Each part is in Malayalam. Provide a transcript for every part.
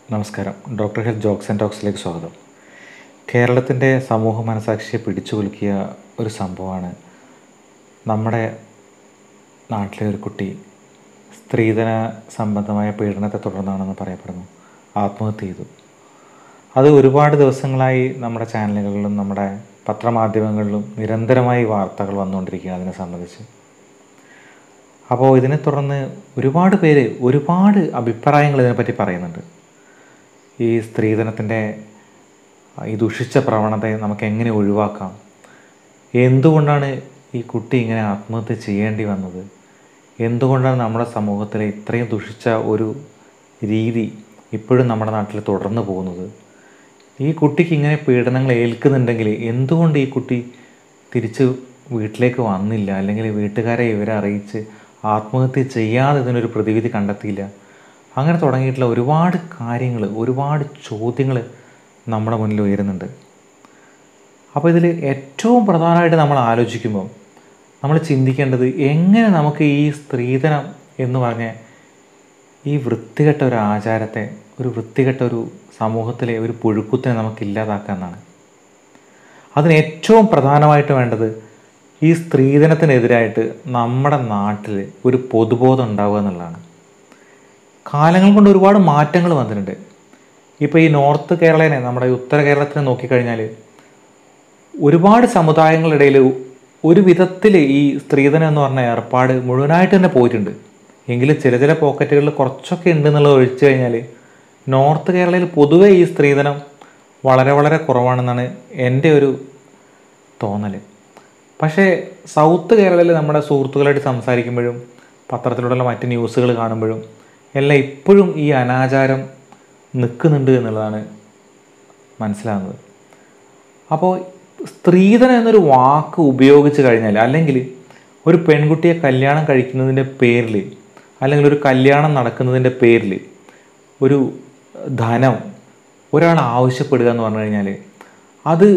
നമസ്കാരം ഡോക്ടർ ഹെൽത്ത് ജോക്സ് ആൻഡ് ടോക്സിലേക്ക് സ്വാഗതം കേരളത്തിൻ്റെ സമൂഹ മനസാക്ഷിയെ പിടിച്ചു കുലുക്കിയ ഒരു സംഭവമാണ് നമ്മുടെ നാട്ടിലെ ഒരു കുട്ടി സ്ത്രീധന സംബന്ധമായ പീഡനത്തെ തുടർന്നാണെന്ന് പറയപ്പെടുന്നു ആത്മഹത്യ ചെയ്തു അത് ഒരുപാട് ദിവസങ്ങളായി നമ്മുടെ ചാനലുകളിലും നമ്മുടെ പത്രമാധ്യമങ്ങളിലും നിരന്തരമായി വാർത്തകൾ വന്നുകൊണ്ടിരിക്കുകയാണ് അതിനെ സംബന്ധിച്ച് അപ്പോൾ ഇതിനെ തുടർന്ന് ഒരുപാട് പേര് ഒരുപാട് അഭിപ്രായങ്ങൾ ഇതിനെപ്പറ്റി പറയുന്നുണ്ട് ഈ സ്ത്രീധനത്തിൻ്റെ ഈ ദുഷിച്ച പ്രവണതയെ നമുക്ക് എങ്ങനെ ഒഴിവാക്കാം എന്തുകൊണ്ടാണ് ഈ കുട്ടി ഇങ്ങനെ ആത്മഹത്യ ചെയ്യേണ്ടി വന്നത് എന്തുകൊണ്ടാണ് നമ്മുടെ സമൂഹത്തിലെ ഇത്രയും ദുഷിച്ച ഒരു രീതി ഇപ്പോഴും നമ്മുടെ നാട്ടിൽ തുടർന്നു പോകുന്നത് ഈ കുട്ടിക്ക് ഇങ്ങനെ പീഡനങ്ങൾ ഏൽക്കുന്നുണ്ടെങ്കിൽ എന്തുകൊണ്ട് ഈ കുട്ടി തിരിച്ച് വീട്ടിലേക്ക് വന്നില്ല അല്ലെങ്കിൽ വീട്ടുകാരെ ഇവരെ അറിയിച്ച് ആത്മഹത്യ ചെയ്യാതെ ഇതിനൊരു പ്രതിവിധി കണ്ടെത്തിയില്ല അങ്ങനെ തുടങ്ങിയിട്ടുള്ള ഒരുപാട് കാര്യങ്ങൾ ഒരുപാട് ചോദ്യങ്ങൾ നമ്മുടെ മുന്നിൽ ഉയരുന്നുണ്ട് അപ്പോൾ ഇതിൽ ഏറ്റവും പ്രധാനമായിട്ട് നമ്മൾ ആലോചിക്കുമ്പോൾ നമ്മൾ ചിന്തിക്കേണ്ടത് എങ്ങനെ നമുക്ക് ഈ സ്ത്രീധനം എന്ന് പറഞ്ഞ ഈ വൃത്തികെട്ട ഒരു ആചാരത്തെ ഒരു വൃത്തികെട്ട ഒരു സമൂഹത്തിലെ ഒരു പുഴുക്കുത്തിനെ നമുക്ക് ഇല്ലാതാക്കാമെന്നാണ് അതിന് ഏറ്റവും പ്രധാനമായിട്ട് വേണ്ടത് ഈ സ്ത്രീധനത്തിനെതിരായിട്ട് നമ്മുടെ നാട്ടിൽ ഒരു പൊതുബോധം ഉണ്ടാവുക എന്നുള്ളതാണ് കാലങ്ങൾ കൊണ്ട് ഒരുപാട് മാറ്റങ്ങൾ വന്നിട്ടുണ്ട് ഇപ്പോൾ ഈ നോർത്ത് കേരളനെ നമ്മുടെ ഉത്തര കേരളത്തിനെ നോക്കിക്കഴിഞ്ഞാൽ ഒരുപാട് സമുദായങ്ങളിടയിൽ ഒരു വിധത്തിൽ ഈ സ്ത്രീധനം എന്ന് പറഞ്ഞ ഏർപ്പാട് മുഴുവനായിട്ട് തന്നെ പോയിട്ടുണ്ട് എങ്കിലും ചില ചില പോക്കറ്റുകളിൽ കുറച്ചൊക്കെ ഉണ്ടെന്നുള്ളത് ഒഴിച്ചു കഴിഞ്ഞാൽ നോർത്ത് കേരളയിൽ പൊതുവേ ഈ സ്ത്രീധനം വളരെ വളരെ കുറവാണെന്നാണ് എൻ്റെ ഒരു തോന്നൽ പക്ഷേ സൗത്ത് കേരളയിൽ നമ്മുടെ സുഹൃത്തുക്കളായിട്ട് സംസാരിക്കുമ്പോഴും പത്രത്തിലൂടെയുള്ള മറ്റ് ന്യൂസുകൾ കാണുമ്പോഴും എല്ലാം ഇപ്പോഴും ഈ അനാചാരം നിൽക്കുന്നുണ്ട് എന്നുള്ളതാണ് മനസ്സിലാകുന്നത് അപ്പോൾ സ്ത്രീധനം എന്നൊരു വാക്ക് ഉപയോഗിച്ച് കഴിഞ്ഞാൽ അല്ലെങ്കിൽ ഒരു പെൺകുട്ടിയെ കല്യാണം കഴിക്കുന്നതിൻ്റെ പേരിൽ അല്ലെങ്കിൽ ഒരു കല്യാണം നടക്കുന്നതിൻ്റെ പേരിൽ ഒരു ധനം ഒരാൾ ആവശ്യപ്പെടുക എന്ന് പറഞ്ഞു കഴിഞ്ഞാൽ അത്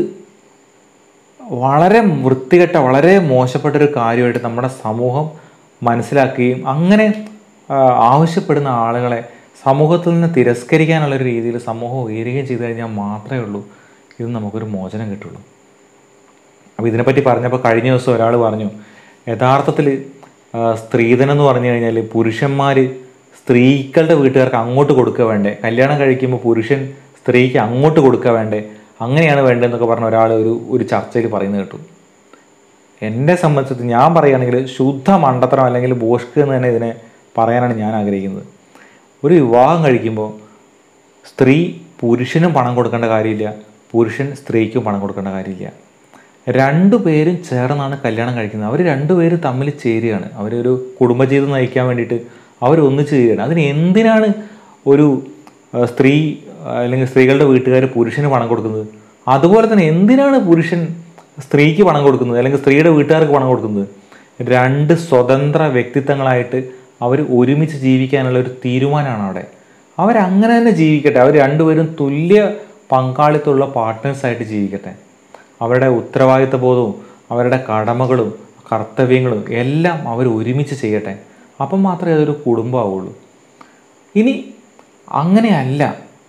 വളരെ വൃത്തികെട്ട വളരെ മോശപ്പെട്ട ഒരു കാര്യമായിട്ട് നമ്മുടെ സമൂഹം മനസ്സിലാക്കുകയും അങ്ങനെ ആ, ആവശ്യപ്പെടുന്ന ആളുകളെ സമൂഹത്തിൽ നിന്ന് തിരസ്കരിക്കാനുള്ള ഒരു രീതിയിൽ സമൂഹം ഉയരുകയും ചെയ്തു കഴിഞ്ഞാൽ മാത്രമേ ഉള്ളൂ ഇത് നമുക്കൊരു മോചനം കിട്ടുള്ളൂ അപ്പോൾ ഇതിനെപ്പറ്റി പറഞ്ഞപ്പോൾ കഴിഞ്ഞ ദിവസം ഒരാൾ പറഞ്ഞു യഥാർത്ഥത്തിൽ ആ, സ്ത്രീധനം എന്ന് പറഞ്ഞു കഴിഞ്ഞാൽ പുരുഷന്മാർ സ്ത്രീകളുടെ വീട്ടുകാർക്ക് അങ്ങോട്ട് കൊടുക്കുക വേണ്ടേ കല്യാണം കഴിക്കുമ്പോൾ പുരുഷൻ സ്ത്രീക്ക് അങ്ങോട്ട് കൊടുക്കുക വേണ്ടേ അങ്ങനെയാണ് വേണ്ടതെന്നൊക്കെ പറഞ്ഞ ഒരാൾ ഒരു ഒരു ചർച്ചയിൽ പറയുന്നത് കേട്ടു എന്നെ സംബന്ധിച്ചിട്ട് ഞാൻ പറയുകയാണെങ്കിൽ ശുദ്ധ മണ്ടത്തരം അല്ലെങ്കിൽ ബോഷ്ക്ക് എന്ന് തന്നെ ഇതിനെ പറയാനാണ് ഞാൻ ആഗ്രഹിക്കുന്നത് ഒരു വിവാഹം കഴിക്കുമ്പോൾ സ്ത്രീ പുരുഷനും പണം കൊടുക്കേണ്ട കാര്യമില്ല പുരുഷൻ സ്ത്രീക്കും പണം കൊടുക്കേണ്ട കാര്യമില്ല രണ്ടു പേരും ചേർന്നാണ് കല്യാണം കഴിക്കുന്നത് അവർ രണ്ടുപേരും തമ്മിൽ ചേരുകയാണ് അവരൊരു കുടുംബജീവിതം നയിക്കാൻ വേണ്ടിയിട്ട് അവർ ഒന്നിച്ച് ചേരുകയാണ് അതിന് എന്തിനാണ് ഒരു ആ, സ്ത്രീ ആ, അല്ലെങ്കിൽ സ്ത്രീകളുടെ വീട്ടുകാർ പുരുഷന് പണം കൊടുക്കുന്നത് അതുപോലെ തന്നെ എന്തിനാണ് പുരുഷൻ സ്ത്രീക്ക് പണം കൊടുക്കുന്നത് അല്ലെങ്കിൽ സ്ത്രീയുടെ വീട്ടുകാർക്ക് പണം കൊടുക്കുന്നത് രണ്ട് സ്വതന്ത്ര വ്യക്തിത്വങ്ങളായിട്ട് അവർ ഒരുമിച്ച് ജീവിക്കാനുള്ള ഒരു തീരുമാനമാണ് അവിടെ അവരങ്ങനെ തന്നെ ജീവിക്കട്ടെ അവർ രണ്ടുപേരും തുല്യ പങ്കാളിത്തമുള്ള പാർട്ട്നേഴ്സായിട്ട് ജീവിക്കട്ടെ അവരുടെ ഉത്തരവാദിത്ത ബോധവും അവരുടെ കടമകളും കർത്തവ്യങ്ങളും എല്ലാം അവർ ഒരുമിച്ച് ചെയ്യട്ടെ അപ്പം മാത്രമേ അതൊരു കുടുംബമാവുള്ളൂ ഇനി അങ്ങനെയല്ല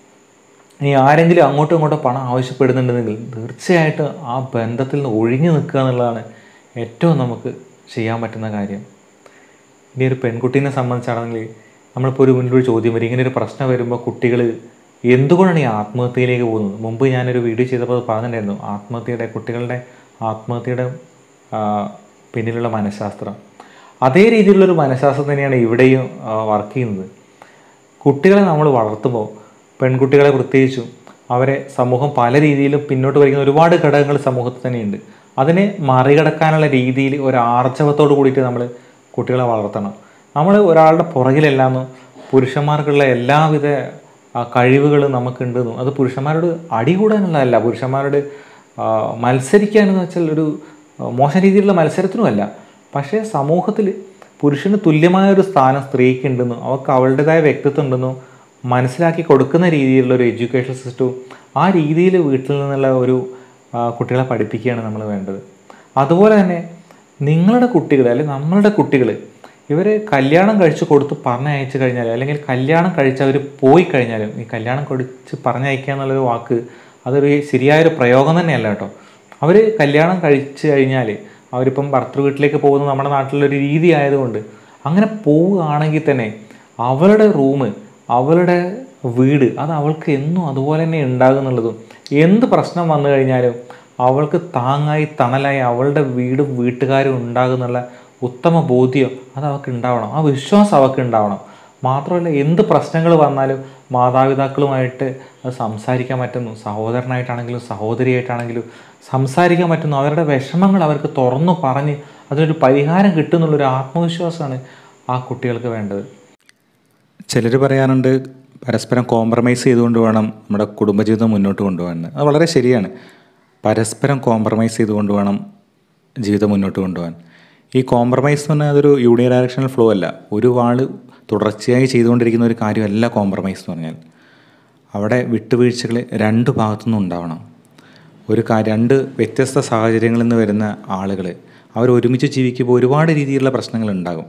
ഇനി ആരെങ്കിലും അങ്ങോട്ടും ഇങ്ങോട്ടും പണം ആവശ്യപ്പെടുന്നുണ്ടെങ്കിൽ തീർച്ചയായിട്ടും ആ ബന്ധത്തിൽ നിന്ന് ഒഴിഞ്ഞു നിൽക്കുക എന്നുള്ളതാണ് ഏറ്റവും നമുക്ക് ചെയ്യാൻ പറ്റുന്ന കാര്യം ഇനി ഒരു പെൺകുട്ടീനെ സംബന്ധിച്ചാണെങ്കിൽ നമ്മളിപ്പോൾ ഒരു മുന്നിൽ ഒരു ചോദ്യം വരും ഇങ്ങനെ ഒരു പ്രശ്നം വരുമ്പോൾ കുട്ടികൾ എന്തുകൊണ്ടാണ് ഈ ആത്മഹത്യയിലേക്ക് പോകുന്നത് മുമ്പ് ഞാനൊരു വീഡിയോ ചെയ്തപ്പോൾ അത് പറഞ്ഞിട്ടുണ്ടായിരുന്നു ആത്മഹത്യയുടെ കുട്ടികളുടെ ആത്മഹത്യയുടെ ആ, പിന്നിലുള്ള മനഃശാസ്ത്രം അതേ രീതിയിലുള്ളൊരു മനഃശാസ്ത്രം തന്നെയാണ് ഇവിടെയും വർക്ക് ചെയ്യുന്നത് കുട്ടികളെ നമ്മൾ വളർത്തുമ്പോൾ പെൺകുട്ടികളെ പ്രത്യേകിച്ചും അവരെ സമൂഹം പല രീതിയിലും പിന്നോട്ട് വലിക്കുന്ന ഒരുപാട് ഘടകങ്ങൾ സമൂഹത്തിൽ തന്നെയുണ്ട് അതിനെ മറികടക്കാനുള്ള രീതിയിൽ ഒരു ആർജവത്തോട് കൂടിയിട്ട് നമ്മൾ കുട്ടികളെ വളർത്തണം നമ്മൾ ഒരാളുടെ പുറകിലല്ലാന്നും പുരുഷന്മാർക്കുള്ള എല്ലാവിധ ആ, കഴിവുകളും നമുക്കുണ്ടെന്നും അത് പുരുഷന്മാരോട് അടികൂടാനുള്ളതല്ല പുരുഷന്മാരോട് ആ, മത്സരിക്കാനെന്ന് വെച്ചാൽ ഒരു ആ, മോശം രീതിയിലുള്ള മത്സരത്തിനുമല്ല പക്ഷേ സമൂഹത്തിൽ പുരുഷന് തുല്യമായ ഒരു സ്ഥാനം സ്ത്രീക്ക് ഉണ്ടെന്നും അവർക്ക് അവളുടേതായ വ്യക്തിത്വം ഉണ്ടെന്നും മനസ്സിലാക്കി കൊടുക്കുന്ന രീതിയിലുള്ള ഒരു എഡ്യൂക്കേഷൻ സിസ്റ്റവും ആ രീതിയിൽ വീട്ടിൽ നിന്നുള്ള ഒരു ആ, കുട്ടികളെ പഠിപ്പിക്കുകയാണ് നമ്മൾ വേണ്ടത് അതുപോലെ തന്നെ നിങ്ങളുടെ കുട്ടികൾ അല്ലെങ്കിൽ നമ്മളുടെ കുട്ടികൾ ഇവർ കല്യാണം കഴിച്ച് കൊടുത്ത് പറഞ്ഞയച്ചു കഴിഞ്ഞാൽ അല്ലെങ്കിൽ കല്യാണം കഴിച്ച് അവർ പോയി കഴിഞ്ഞാലും ഈ കല്യാണം കഴിച്ച് പറഞ്ഞയക്കുക എന്നുള്ളൊരു വാക്ക് അതൊരു ശരിയായൊരു പ്രയോഗം തന്നെയല്ല കേട്ടോ അവർ കല്യാണം കഴിച്ച് കഴിഞ്ഞാൽ അവരിപ്പം ഭർത്തൃ വീട്ടിലേക്ക് പോകുന്നത് നമ്മുടെ നാട്ടിലൊരു രീതി ആയതുകൊണ്ട് അങ്ങനെ പോവുകയാണെങ്കിൽ തന്നെ അവളുടെ റൂം അവളുടെ വീട് അത് അവൾക്ക് എന്നും അതുപോലെ തന്നെ ഉണ്ടാകുന്നുള്ളതും എന്ത് പ്രശ്നം വന്നു കഴിഞ്ഞാലും അവൾക്ക് താങ്ങായി തണലായി അവളുടെ വീടും വീട്ടുകാരും ഉണ്ടാകുന്നുള്ള ഉത്തമ ബോധ്യം അത് അവൾക്ക് ഉണ്ടാവണം ആ വിശ്വാസം അവൾക്ക് ഉണ്ടാവണം മാത്രമല്ല എന്ത് പ്രശ്നങ്ങൾ വന്നാലും മാതാപിതാക്കളുമായിട്ട് അത് സംസാരിക്കാൻ പറ്റുന്നു സഹോദരനായിട്ടാണെങ്കിലും സഹോദരിയായിട്ടാണെങ്കിലും സംസാരിക്കാൻ പറ്റുന്നു അവരുടെ വിഷമങ്ങൾ അവർക്ക് തുറന്നു പറഞ്ഞ് അതിനൊരു പരിഹാരം കിട്ടുന്നുള്ളൊരു ആത്മവിശ്വാസമാണ് ആ കുട്ടികൾക്ക് വേണ്ടത് ചിലർ പറയാറുണ്ട് പരസ്പരം കോംപ്രമൈസ് ചെയ്തുകൊണ്ട് വേണം നമ്മുടെ കുടുംബജീവിതം മുന്നോട്ട് കൊണ്ടുപോകാൻ അത് വളരെ ശരിയാണ് പരസ്പരം കോംപ്രമൈസ് ചെയ്തുകൊണ്ട് വേണം ജീവിതം മുന്നോട്ട് കൊണ്ടുപോകാൻ ഈ കോംപ്രമൈസ് എന്ന് പറഞ്ഞാൽ അതൊരു യൂണിഡയറക്ഷണൽ ഫ്ലോ അല്ല ഒരു വാള് തുടർച്ചയായി ചെയ്തുകൊണ്ടിരിക്കുന്ന ഒരു കാര്യമല്ല കോംപ്രമൈസ് എന്ന് പറഞ്ഞാൽ അവിടെ വിട്ടുവീഴ്ചകൾ രണ്ട് ഭാഗത്തുനിന്നും ഉണ്ടാവണം ഒരു കാ രണ്ട് വ്യത്യസ്ത സാഹചര്യങ്ങളിൽ നിന്ന് വരുന്ന ആളുകൾ അവർ ഒരുമിച്ച് ജീവിക്കുമ്പോൾ ഒരുപാട് രീതിയിലുള്ള പ്രശ്നങ്ങൾ ഉണ്ടാകും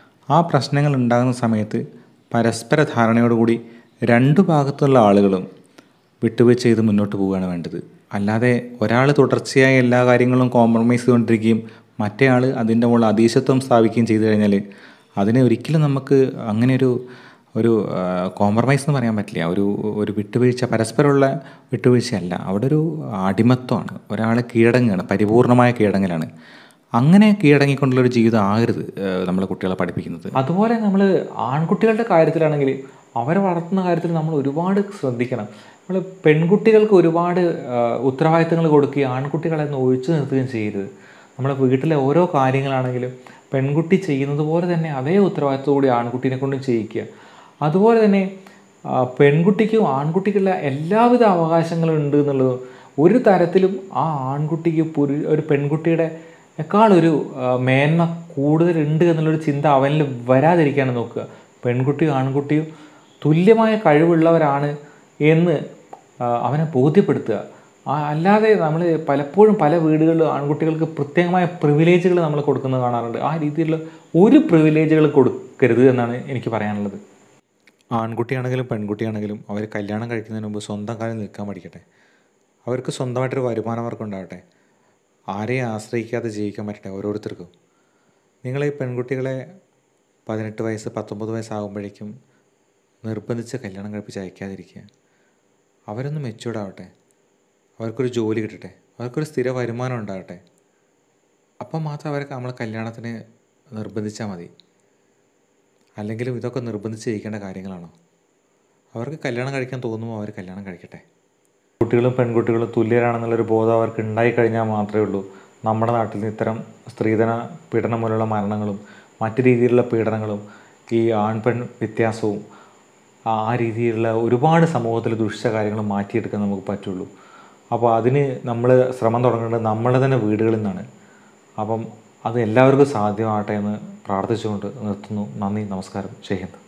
ആ പ്രശ്നങ്ങൾ ഉണ്ടാകുന്ന സമയത്ത് പരസ്പര ധാരണയോടുകൂടി രണ്ട് ഭാഗത്തുള്ള ആളുകളും വിട്ടുവീഴ്ച ചെയ്ത് മുന്നോട്ട് പോവുകയാണ് വേണ്ടത് അല്ലാതെ ഒരാൾ തുടർച്ചയായി എല്ലാ കാര്യങ്ങളും കോംപ്രമൈസ് ചെയ്തുകൊണ്ടിരിക്കുകയും മറ്റേ ആൾ അതിൻ്റെ മുകളിൽ അതീശത്വം സ്ഥാപിക്കുകയും ചെയ്തു കഴിഞ്ഞാൽ അതിനെ ഒരിക്കലും നമുക്ക് അങ്ങനെ ഒരു ഒരു കോംപ്രമൈസ് എന്ന് പറയാൻ പറ്റില്ല ഒരു ഒരു വിട്ടുവീഴ്ച പരസ്പരമുള്ള വിട്ടുവീഴ്ചയല്ല അവിടെ ഒരു അടിമത്വമാണ് ഒരാളെ കീഴടങ്ങുകയാണ് പരിപൂർണമായ കീഴടങ്ങലാണ് അങ്ങനെ കീഴടങ്ങിക്കൊണ്ടുള്ളൊരു ജീവിതം ആകരുത് നമ്മൾ കുട്ടികളെ പഠിപ്പിക്കുന്നത് അതുപോലെ നമ്മൾ ആൺകുട്ടികളുടെ കാര്യത്തിലാണെങ്കിൽ അവരെ വളർത്തുന്ന കാര്യത്തിൽ നമ്മൾ ഒരുപാട് ശ്രദ്ധിക്കണം നമ്മൾ പെൺകുട്ടികൾക്ക് ഒരുപാട് ആ, ഉത്തരവാദിത്തങ്ങൾ കൊടുക്കുകയും ആൺകുട്ടികളെ ഒന്ന് ഒഴിച്ചു നിർത്തുകയും ചെയ്യരുത് നമ്മളെ വീട്ടിലെ ഓരോ കാര്യങ്ങളാണെങ്കിലും പെൺകുട്ടി ചെയ്യുന്നത് പോലെ തന്നെ അതേ ഉത്തരവാദിത്തത്തോടെ ആൺകുട്ടീനെ കൊണ്ടും ചെയ്യിക്കുക അതുപോലെ തന്നെ ആ, പെൺകുട്ടിക്കും ആൺകുട്ടിക്കുള്ള എല്ലാവിധ അവകാശങ്ങളും ഉണ്ട് എന്നുള്ളത് ഒരു തരത്തിലും ആ ആൺകുട്ടിക്ക് പുരു ഒരു പെൺകുട്ടിയുടെ എക്കാളൊരു ആ, മേന്മ കൂടുതലുണ്ട് എന്നുള്ളൊരു ചിന്ത അവനിൽ വരാതിരിക്കാണ് നോക്കുക പെൺകുട്ടിയും ആൺകുട്ടിയും തുല്യമായ കഴിവുള്ളവരാണ് എന്ന് ആ, അവനെ ബോധ്യപ്പെടുത്തുക ആ, അല്ലാതെ നമ്മൾ പലപ്പോഴും പല വീടുകളിലും ആൺകുട്ടികൾക്ക് പ്രത്യേകമായ പ്രിവിലേജുകൾ നമ്മൾ കൊടുക്കുന്നത് കാണാറുണ്ട് ആ രീതിയിലുള്ള ഒരു പ്രിവിലേജുകൾ കൊടുക്കരുത് എന്നാണ് എനിക്ക് പറയാനുള്ളത് ആൺകുട്ടിയാണെങ്കിലും പെൺകുട്ടിയാണെങ്കിലും അവർ കല്യാണം കഴിക്കുന്നതിന് മുമ്പ് സ്വന്തം കാലിൽ നിൽക്കാൻ പഠിക്കട്ടെ അവർക്ക് സ്വന്തമായിട്ടൊരു വരുമാന മാർഗം ഉണ്ടാവട്ടെ ആരെയും ആശ്രയിക്കാതെ ജീവിക്കാൻ പറ്റട്ടെ ഓരോരുത്തർക്കും നിങ്ങൾ ഈ പെൺകുട്ടികളെ പതിനെട്ട് വയസ്സ് പത്തൊമ്പത് വയസ്സാകുമ്പോഴേക്കും നിർബന്ധിച്ച് കല്യാണം കഴിപ്പിച്ച് അയക്കാതിരിക്കുക അവരൊന്ന് മെച്യൂർഡ് ആവട്ടെ അവർക്കൊരു ജോലി കിട്ടട്ടെ അവർക്കൊരു സ്ഥിര വരുമാനം ഉണ്ടാകട്ടെ അപ്പം മാത്രം അവരെ നമ്മൾ കല്യാണത്തിന് നിർബന്ധിച്ചാൽ മതി അല്ലെങ്കിലും ഇതൊക്കെ നിർബന്ധിച്ച് ചെയ്യിക്കേണ്ട കാര്യങ്ങളാണോ അവർക്ക് കല്യാണം കഴിക്കാൻ തോന്നുമ്പോൾ അവർ കല്യാണം കഴിക്കട്ടെ കുട്ടികളും പെൺകുട്ടികളും തുല്യരാണെന്നുള്ളൊരു ബോധം അവർക്ക് ഉണ്ടായിക്കഴിഞ്ഞാൽ മാത്രമേ ഉള്ളൂ നമ്മുടെ നാട്ടിൽ നിന്ന് ഇത്തരം സ്ത്രീധന പീഡനം മൂലമുള്ള മരണങ്ങളും മറ്റു രീതിയിലുള്ള പീഡനങ്ങളും ഈ ആൺ പെൺ വ്യത്യാസവും ആ രീതിയിലുള്ള ഒരുപാട് സമൂഹത്തിൽ ദുഷിച്ച കാര്യങ്ങൾ മാറ്റിയെടുക്കാൻ നമുക്ക് പറ്റുള്ളൂ അപ്പോൾ അതിന് നമ്മൾ ശ്രമം തുടങ്ങേണ്ടത് നമ്മളെ തന്നെ വീടുകളിൽ നിന്നാണ് അപ്പം അത് എല്ലാവർക്കും സാധ്യമാകട്ടെ എന്ന് പ്രാർത്ഥിച്ചുകൊണ്ട് നിർത്തുന്നു നന്ദി നമസ്കാരം ജയ് ഹിന്ദ്